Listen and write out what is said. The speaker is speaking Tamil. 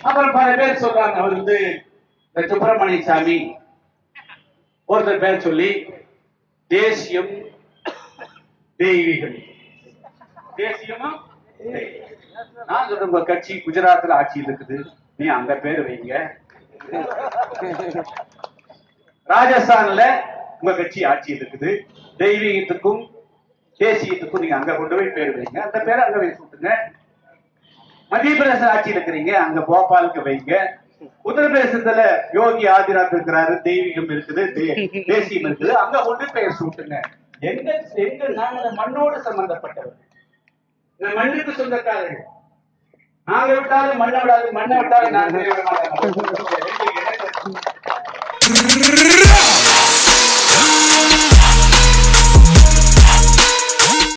அப்புறம் பல பேர் சொல்றாங்க அவர் வந்து இந்த சுப்பிரமணிய சாமி ஒருத்தர் பேர் சொல்லி தேசியம் தெய்வீகம் தேசியமா தெய்வீகம். நான் சொல்றேன் உங்க கட்சி குஜராத்ல ஆட்சியில் இருக்குது நீ அங்க பேர் வைங்க ராஜஸ்தான்ல உங்க கட்சி ஆட்சியில் இருக்குது தெய்வீகத்துக்கும் தேசியத்துக்கும் நீங்க அங்க கொண்டு போய் பேர் வைங்க அந்த பேரை அங்க வைத்து விட்டுங்க மத்திய பிரதேச ஆட்சியில் இருக்கிறீங்க அங்க போபாலுக்கு வைங்க உத்தரப்பிரதேசத்துல யோகி ஆதிநாத் இருக்கிறாரு தெய்வீகம் இருக்குது தே- தேசியம் இருக்குது அங்க கொண்டு பெயர் சூட்டுங்க எங்க எங்க நாங்க இந்த மண்ணோடு சம்பந்தப்பட்டவர்கள் இந்த மண்ணுக்கு சொந்தக்காரர்கள் நாங்க விட்டாலும் மண்ணை விடாது மண்ணை விட்டாலும் நாங்க விட மாட்டோம்.